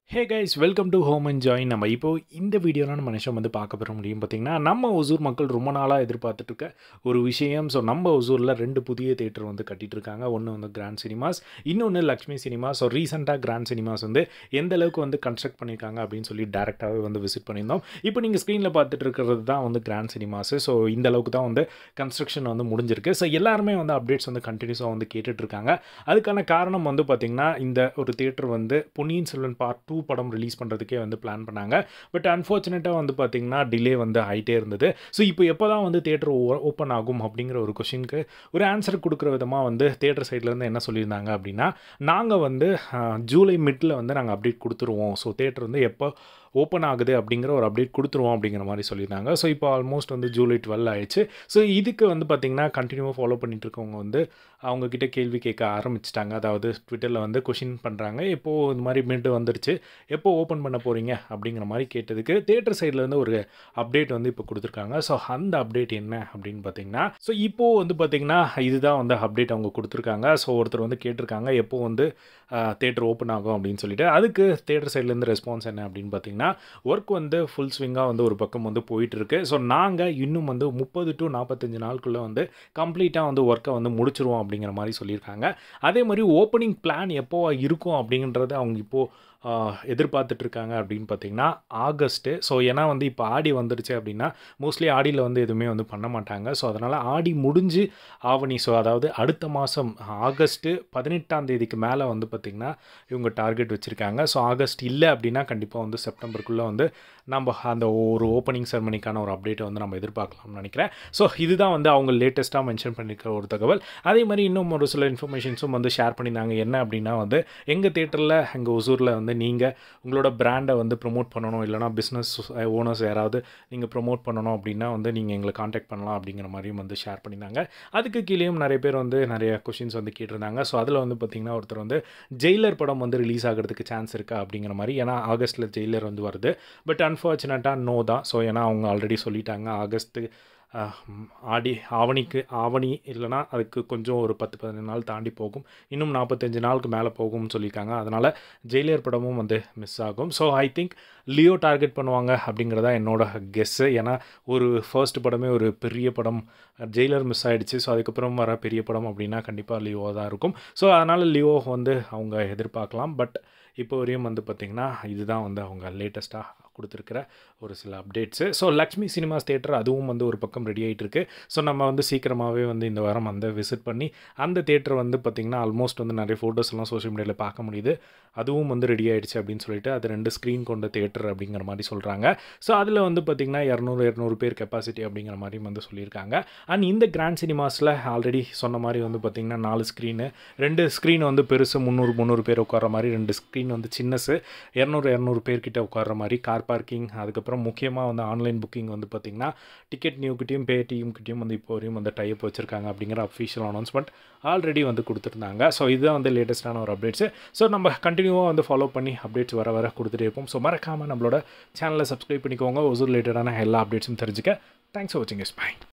hey guys welcome to home and join நம்ம இப்போ இந்த வீடியோலாம் நம்ம நிமிஷம் வந்து பார்க்க பெற முடியும் பார்த்திங்கன்னா நம்ம ஒசூர் மக்கள் ரொம்ப நாளாக எதிர்பார்த்துட்டு இருக்க ஒரு விஷயம் ஸோ நம்ம ஒசூரில் ரெண்டு புதிய தேட்டர் வந்து கட்டிட்டு இருக்காங்க ஒன்று வந்து கிராண்ட் சினிமாஸ் இன்னொன்று லக்ஷ்மி சினிமாஸ் ஸோ ரீசெண்டாக கிராண்ட் சினிமாஸ் வந்து எந்த அளவுக்கு வந்து கன்ஸ்ட்ரக்ட் பண்ணியிருக்காங்க அப்படின்னு சொல்லி டேரெக்டாகவே வந்து விசிட் பண்ணியிருந்தோம் இப்போ நீங்கள் ஸ்க்ரீனில் பார்த்துட்டு இருக்கிறது தான் வந்து கிராண்ட் சினிமாஸ் ஸோ இந்த அளவுக்கு தான் வந்து கன்ஸ்ட்ரக்ஷன் வந்து முடிஞ்சிருக்கு ஸோ எல்லாருமே வந்து அப்டேட்ஸ் வந்து கண்டினியூஸாக வந்து கேட்டுட்ருக்காங்க அதுக்கான காரணம் வந்து பார்த்திங்கன்னா இந்த ஒரு தேட்டர் வந்து பொன்னியின் செல்வன் பார்ட் டூ படம் ரிலீஸ் பண்ணுறதுக்கே வந்து பிளான் பண்ணாங்க பட் அன்ஃபார்ச்சுனேட்டாக வந்து பார்த்திங்கன்னா டிலே வந்து ஆகிட்டே இருந்தது ஸோ இப்போ எப்போ தான் வந்து தேட்டர் ஓப்பன் ஆகும் அப்படிங்கிற ஒரு கொஷினுக்கு ஒரு ஆன்சர் கொடுக்குற விதமாக வந்து தேட்டர் சைட்லேருந்து என்ன சொல்லியிருந்தாங்க அப்படின்னா நாங்கள் வந்து அஹ், ஜூலை மிட்டில் வந்து நாங்கள் அப்டேட் கொடுத்துருவோம் ஸோ தேட்டர் வந்து எப்போ ஓப்பன் ஆகுது அப்படிங்கிற ஒரு அப்டேட் கொடுத்துருவோம் அப்படிங்கிற மாதிரி சொல்லியிருந்தாங்க ஸோ இப்போ ஆல்மோஸ்ட் வந்து ஜூலை டுவெல் ஆயிடுச்சு ஸோ இதுக்கு வந்து பார்த்திங்கன்னா கண்டினியூவாக ஃபாலோ பண்ணிட்டு இருக்கவங்க வந்து அவங்கக்கிட்ட கேள்வி கேட்க ஆரம்பிச்சிட்டாங்க அதாவது ட்விட்டரில் வந்து கொஷின் பண்ணுறாங்க எப்போது இந்த மாதிரி மிட் வந்துருச்சு எப்போ ஓப்பன் பண்ண போகிறீங்க அப்படிங்கிற மாதிரி கேட்டதுக்கு தேட்டர் சைட்லேருந்து ஒரு அப்டேட் வந்து இப்போ கொடுத்துருக்காங்க ஸோ அந்த அப்டேட் என்ன அப்படின்னு பார்த்தீங்கன்னா ஸோ இப்போது வந்து பார்த்திங்கன்னா இதுதான் வந்து அப்டேட் அவங்க கொடுத்துருக்காங்க ஸோ ஒருத்தர் வந்து கேட்டிருக்காங்க எப்போ வந்து தேட்டர் ஓப்பன் ஆகும் அப்படின்னு சொல்லிட்டு அதுக்கு தேட்டர் சைட்லேருந்து ரெஸ்பான்ஸ் என்ன அப்படின்னு பார்த்தீங்கன்னா ஒர்க் வந்து ஃபுல் ஸ்விங்காக வந்து ஒரு பக்கம் வந்து போயிட்டு இருக்கு ஸோ நாங்கள் இன்னும் வந்து முப்பது டு நாற்பத்தஞ்சு நாளுக்குள்ளே வந்து கம்ப்ளீட்டாக வந்து ஒர்க்கை வந்து முடிச்சிருவோம் அப்படிங்கிற மாதிரி சொல்லியிருக்காங்க அதே மாதிரி ஓப்பனிங் பிளான் எப்போ இருக்கும் அப்படிங்கிறத அவங்க இப்போது எதிர்பார்த்துட்டு இருக்காங்க அப்படின்னு பார்த்தீங்கன்னா ஆகஸ்ட்டு ஸோ ஏன்னா வந்து இப்போ ஆடி வந்துடுச்சு அப்படின்னா மோஸ்ட்லி ஆடியில் வந்து எதுவுமே வந்து பண்ண மாட்டாங்க ஸோ அதனால் ஆடி முடிஞ்சு ஆவணி ஸோ அதாவது அடுத்த மாதம் ஆகஸ்ட்டு பதினெட்டாம் தேதிக்கு மேலே வந்து பார்த்திங்கன்னா இவங்க டார்கெட் வச்சுருக்காங்க ஸோ ஆகஸ்ட் இல்லை அப்படின்னா கண்டிப்பாக வந்து செப்டம்பருக்குள்ளே வந்து நம்ம அந்த ஒரு ஓப்பனிங் செரமனிக்கான ஒரு அப்டேட்டை வந்து நம்ம எதிர்பார்க்கலாம்னு நினைக்கிறேன் ஸோ இதுதான் வந்து அவங்க லேட்டஸ்ட்டாக மென்ஷன் பண்ணியிருக்கிற ஒரு தகவல் அதே மாதிரி இன்னும் ஒரு சில இன்ஃபர்மேஷன்ஸும் வந்து ஷேர் பண்ணியிருந்தாங்க என்ன அப்படின்னா வந்து எங்கள் தேட்டரில் எங்கள் ஒசூரில் வந்து நீங்கள் உங்களோட பிராண்டை வந்து ப்ரொமோட் பண்ணணும் இல்லைனா பிஸ்னஸ் ஓனர்ஸ் யாராவது நீங்கள் ப்ரொமோட் பண்ணணும் அப்படின்னா வந்து நீங்கள் எங்களை காண்டாக்ட் பண்ணலாம் அப்படிங்கிற மாதிரியும் வந்து ஷேர் பண்ணியிருந்தாங்க அதுக்கு கீழேயும் நிறைய பேர் வந்து நிறைய கொஷின்ஸ் வந்து கேட்டிருந்தாங்க ஸோ அதில் வந்து பார்த்திங்கன்னா ஒருத்தர் வந்து ஜெயிலர் படம் வந்து ரிலீஸ் ஆகிறதுக்கு சான்ஸ் இருக்கா அப்படிங்கிற மாதிரி ஏன்னா ஆகஸ்ட்டில் ஜெயிலர் வந்து வருது பட் அன்ஃபார்ச்சுனேட்டாக நோ தான் ஸோ ஏன்னா அவங்க ஆல்ரெடி சொல்லிட்டாங்க ஆகஸ்ட்டு அஹ், ம், ஆடி ஆவணிக்கு ஆவணி இல்லைனா அதுக்கு கொஞ்சம் ஒரு பத்து பதினஞ்சு நாள் தாண்டி போகும் இன்னும் நாற்பத்தஞ்சு நாளுக்கு மேலே போகும்னு சொல்லியிருக்காங்க அதனால் ஜெயிலியர் படமும் வந்து மிஸ் ஆகும் so I think Leo target பண்ணுவாங்க அப்படிங்கிறதா என்னோட கெஸ்ஸு ஏன்னா ஒரு ஃபர்ஸ்ட் படமே ஒரு பெரிய படம் ஜெயிலர் மிஸ் ஆயிடுச்சு ஸோ அதுக்கப்புறம் வர பெரிய படம் அப்படின்னா கண்டிப்பாக லியோ தான் இருக்கும் ஸோ அதனால் லியோ வந்து அவங்க எதிர்பார்க்கலாம் பட் இப்போ வரையும் வந்து பார்த்திங்கன்னா இதுதான் வந்து அவங்க லேட்டஸ்ட்டாக கொடுத்துருக்கிற ஒரு சில updates so Lakshmi Cinemas theatre அதுவும் வந்து ஒரு பக்கம் ரெடி ஆகிட்டு இருக்கு ஸோ நம்ம வந்து சீக்கிரமாகவே வந்து இந்த வாரம் அந்த விசிட் பண்ணி அந்த தேட்டர் வந்து பார்த்திங்கன்னா ஆல்மோஸ்ட் வந்து நிறைய ஃபோட்டோஸ் எல்லாம் சோஷியல் மீடியாவில் பார்க்க முடியுது அதுவும் வந்து ரெடி ஆயிடுச்சு அப்படின்னு சொல்லிட்டு அது ரெண்டு ஸ்க்ரீன் கொண்ட தேட்டர் அப்படிங்கிற மாதிரி சொல்கிறாங்க ஸோ அதில் வந்து பார்த்திங்கன்னா இரநூறு இரநூறு பேர் கெப்பாசிட்டி அப்படிங்கிற மாதிரி வந்து சொல்லியிருக்காங்க அண்ட் இந்த கிராண்ட் சினிமாஸில் ஆல்ரெடி சொன்ன மாதிரி வந்து பார்த்திங்கன்னா நாலு ஸ்க்ரீனு ரெண்டு ஸ்க்ரீன் வந்து பெருசு முந்நூறு முந்நூறு பேர் உட்கார மாதிரி ரெண்டு ஸ்க்ரீன் வந்து சின்னசு இரநூறு இரநூறு பேர்கிட்ட உட்கார்ற மாதிரி கார் பார்க்கிங் அதுக்கப்புறம் முக்கியமாக வந்து ஆன்லைன் புக்கிங் வந்து பார்த்திங்கன்னா டிக்கெட் நியூக்கிட்டையும் பே கிட்டையும் வந்து இப்போ வரையும் வந்து டைப் வச்சுருக்காங்க அப்படிங்கிற அஃபிஷியல் அனௌன்ஸ்மெண்ட் ஆல்ரெடி வந்து கொடுத்துருந்தாங்க ஸோ இதுதான் வந்து லேட்டஸ்ட்டான ஒரு அப்டேட்ஸு ஸோ நம்ம கண்டினியூவாக வந்து ஃபாலோ பண்ணி அப்டேட்ஸ் வர வர கொடுத்துட்டே இருப்போம் ஸோ மறக்காமல் நம்மளோட சேனலை சப்ஸ்கிரைப் பண்ணிக்கோங்க ஒசூர் ரிலேட்டடான எல்லா அப்டேட்ஸும் தெரிஞ்சுக்க தேங்க்ஸ் ஃபார் வாட்சிங் எஸ் பை